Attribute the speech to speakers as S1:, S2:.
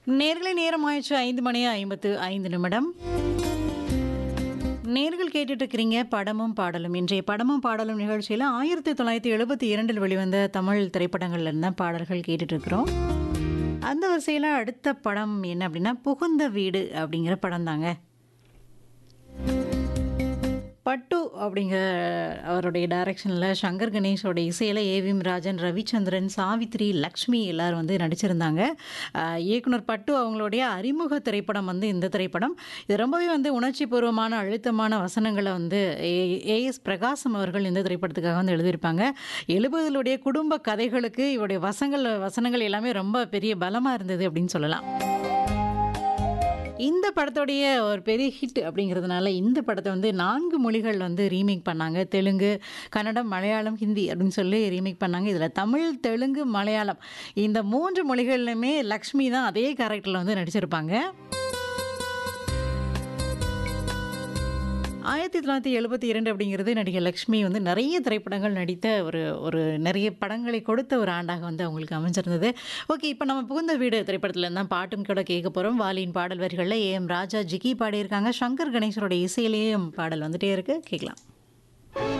S1: நேர்களை நேரம் ஆயிடுச்சு ஐந்து மணி ஐம்பத்து ஐந்து நிமிடம் நேர்கள் கேட்டுட்டு இருக்கிறீங்க படமும் பாடலும் இன்றைய படமும் பாடலும் நிகழ்ச்சியில் ஆயிரத்தி தொள்ளாயிரத்தி எழுபத்தி இரண்டில் வெளிவந்த தமிழ் திரைப்படங்கள்ல இருந்தால் பாடல்கள் கேட்டுட்டு இருக்கிறோம் அந்த வரிசையில் அடுத்த படம் என்ன அப்படின்னா புகுந்த வீடு அப்படிங்கிற படம் தாங்க பட்டு அப்படிங்கிற அவருடைய டைரக்ஷனில் சங்கர் கணேஷோட இசையில் ஏவிஎம் ராஜன் ரவிச்சந்திரன் சாவித்ரி லக்ஷ்மி எல்லாரும் வந்து நடிச்சிருந்தாங்க ஆஹ் இயக்குனர் பட்டு அவங்களுடைய அறிமுக திரைப்படம் வந்து இந்த திரைப்படம் இது ரொம்பவே வந்து உணர்ச்சி பூர்வமான அழுத்தமான வசனங்களை வந்து ஏஎஸ் பிரகாசம் அவர்கள் இந்த திரைப்படத்துக்காக வந்து எழுதியிருப்பாங்க எழுபதுகளுடைய குடும்ப கதைகளுக்கு இவருடைய வசங்கள் வசனங்கள் எல்லாமே ரொம்ப பெரிய பலமாக இருந்தது அப்படின்னு சொல்லலாம் இந்த படத்தோடைய ஒரு பெரிய ஹிட் அப்படிங்கிறதுனால இந்த படத்தை வந்து நான்கு மொழிகள் வந்து ரீமேக் பண்ணாங்க தெலுங்கு கன்னடம் மலையாளம் ஹிந்தி அப்படின்னு சொல்லி ரீமேக் பண்ணாங்க இதில் தமிழ் தெலுங்கு மலையாளம் இந்த மூன்று மொழிகள்லையுமே லக்ஷ்மி தான் அதே கேரக்டரில் வந்து நடிச்சிருப்பாங்க ஆயிரத்தி தொள்ளாயிரத்தி எழுபத்தி இரண்டு அப்படிங்கிறது நடிகை லக்ஷ்மி வந்து நிறைய திரைப்படங்கள் நடித்த ஒரு ஒரு நிறைய படங்களை கொடுத்த ஒரு ஆண்டாக வந்து அவங்களுக்கு அமைஞ்சிருந்தது ஓகே இப்போ நம்ம புகுந்த வீடு திரைப்படத்தில் இருந்தால் பாட்டும் கூட கேட்க போகிறோம் வாலியின் பாடல் வரிகளில் ஏஎம் ராஜா ஜிகி பாடியிருக்காங்க சங்கர் கணேசரோட இசையிலேயே பாடல் வந்துட்டே இருக்கு கேட்கலாம்